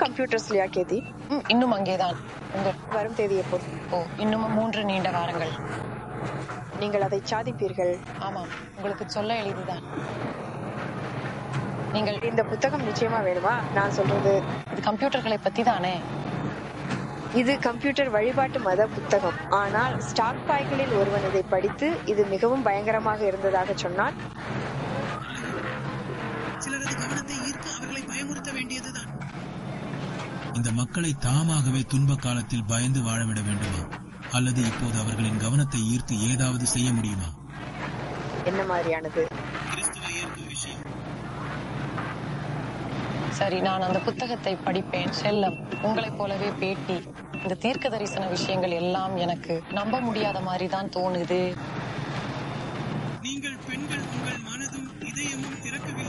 கம்ப்யூட்டர்ஸ்லயா கேதி ம், இன்னும் அங்கேதான் உங்க வரும் தேதி எப்போது ஓ இன்னமும் மூன்று நீண்ட வாரங்கள் நீங்கள் அதை சாதிப்பீர்கள் ஆமாம் உங்களுக்கு சொல்ல எளிதுதான் நீங்கள் இந்த புத்தகம் நிச்சயமா வேணுமா நான் சொல்றது இது கம்ப்யூட்டர்களை பத்தி தானே இது கம்ப்யூட்டர் வழிபாட்டு மத புத்தகம் ஆனால் ஸ்டாக் பாய்களில் ஒருவன் இதை படித்து இது மிகவும் பயங்கரமாக இருந்ததாக சொன்னான் சிலரது கவனத்தை ஈர்த்து அவர்களை பயமுறுத்த வேண்டியதுதான் இந்த மக்களை தாமாகவே துன்ப காலத்தில் பயந்து வாழவிட வேண்டுமா அல்லது இப்போது அவர்களின் கவனத்தை ஈர்த்து ஏதாவது செய்ய முடியுமா என்ன மாதிரியானது கிறிஸ்துவை ஏற்கும் விஷயம் சரி நான் அந்த புத்தகத்தை படிப்பேன் செல்லம் உங்களைப் போலவே பேட்டி இந்த தீர்க்க தரிசன விஷயங்கள் எல்லாம் எனக்கு நம்ப முடியாத மாதிரி தான் தோணுது நீங்கள் பெண்கள் உங்கள் மனதும் இதயமும் திறக்க